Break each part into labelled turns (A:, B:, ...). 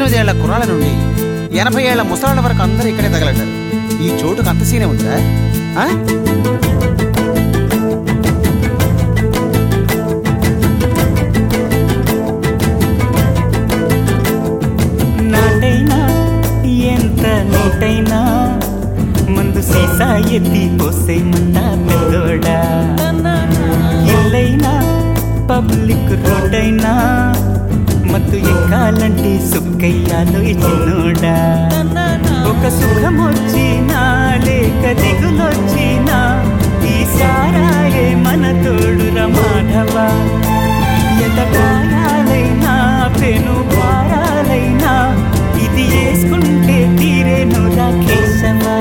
A: పద్దెనిమిది ఏళ్ల కుర్రాళ్ళ నుండి ఎనభై ఏళ్ల ముసలాళ్ళ వరకు అందరూ ఇక్కడే తగలడ్డారు ఈ చోటుకు అంత సీనే ఉందా ఆ?
B: నాటైనా ఎంత నీటైనా మందు సీసా ఎత్తి పోసేమంట పెద్దోడా ఇల్లైనా పబ్లిక్ రోడ్డైనా మత్తు ఎక్కాలంటే సుక్కయ్యాలో చిన్నోడా ఒక సుఖమొచ్చినా లేక దిగులొచ్చినా ఈ సారాయే మన తోడురా మాధవా ఎదగాయాలైనా పెను భారాలైనా ఇది వేసుకుంటే తీరేను రాకేశవా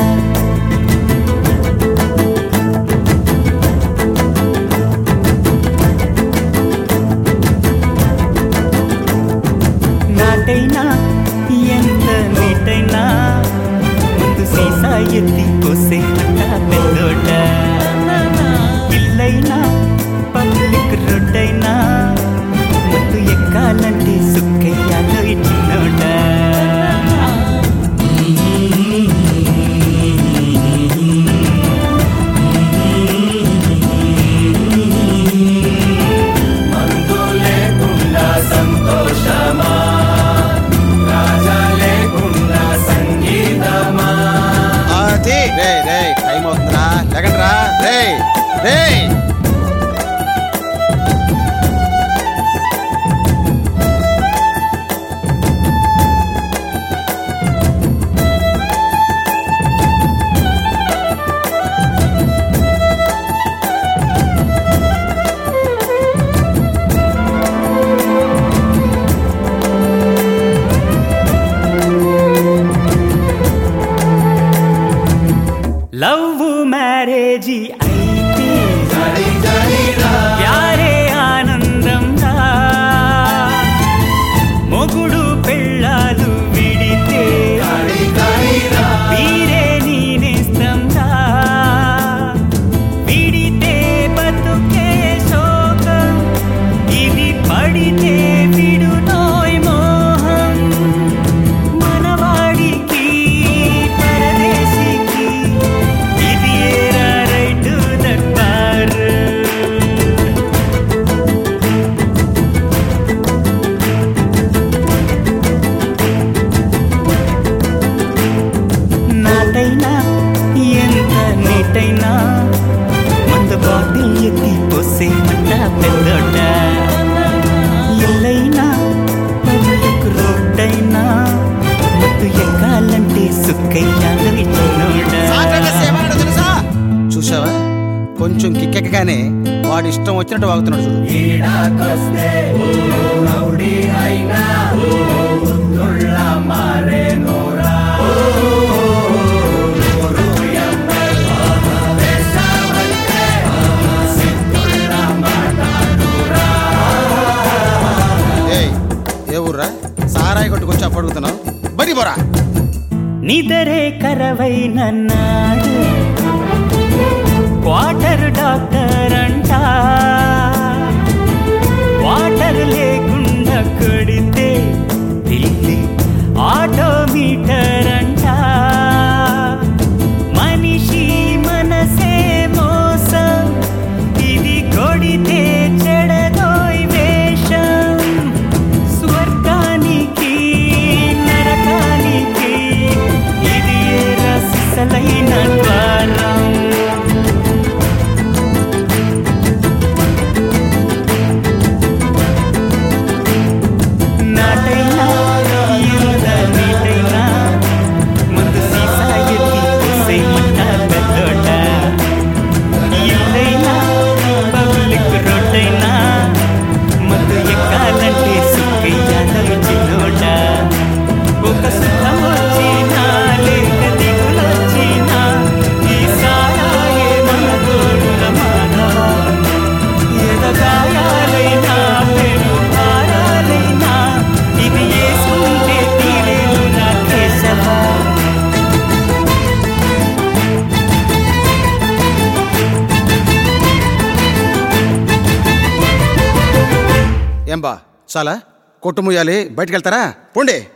B: నాటైనా ఎంత నీటైనా ముందు సీసా ఎత్తి పోసే అంట పెద్దోట ఇల్లైనా పబ్లిక్ రోడ్డైనా ముందు ఎక్కాలంటే సుక్కయ్యాలో ఇచ్చినోట
A: అది రే రే టైం అవుతుందిరా లేకండ్రా రే రే
B: లవ్ మ్యారేజీ అయితే ప్యారే ఆనందం రా మొగుడు పెళ్ళాలు విడితే వీరే నేనేస్తం రా విడితే బతుకే శోకం ఇది పడితే విడునోయ్ మోహం మనవాడికి పరదేశికి ఇది ఏరా రైటు దట్టారు నాటైనా ఎంత నీటైనా మందు బాటిల్ ఎత్తి పోసే మంట పెద్దోట ఇల్లైనా పబ్లిక్ రోడ్డైనా మత్తు ఎక్కాలంటే సుక్కయ్యాలు
A: సాటర్డే
B: ఇచ్చినోడా
A: సేవనాడు తెలుసా చూసావా కొంచెం కిక్కెక్కగానే వాడు ఇష్టం వచ్చినట్టు వాగుతున్నాడు చూడు ఏయ్, ఏ ఊర్రా సారాయి కొట్టుకొచ్చి అప్పు అడుగుతున్నావు బడి పోరా
B: నిదరే కరవైన నాడు వాటర్ డాక్టర్ అంట వాటర్ లేకుండా కొడితే ఢిల్లీ ఆటోమీటర్ అంట మనిషి మనసే మోసం ఇది కొడితే చెడదోయ్ వేషం స్వర్గానికి నరకానికి ఇది ఏ రసిసలైన ద్వారం నాటైనా ఎంత నీటైనా ముందు సీసా ఎత్తి పోసేయమంట పెద్దోట ఇల్లైనా పబ్లిక్ రోడ్డైనా మత్తు ఎక్కాలంటే సుక్కయ్యాల చిన్నోట ఒక సుఖం వచ్చినా లేక దిగులొచ్చినా ఈ సారాయే మన తోడుల మానవా ఎదగాయాలైనా పెను భారాలైనా ఇది వేసుకుంటే తీరేను నా కేశవా
A: ఏం బా చాలా కొట్టు ముయ్యాలి బయటికి వెళ్తారా పోండి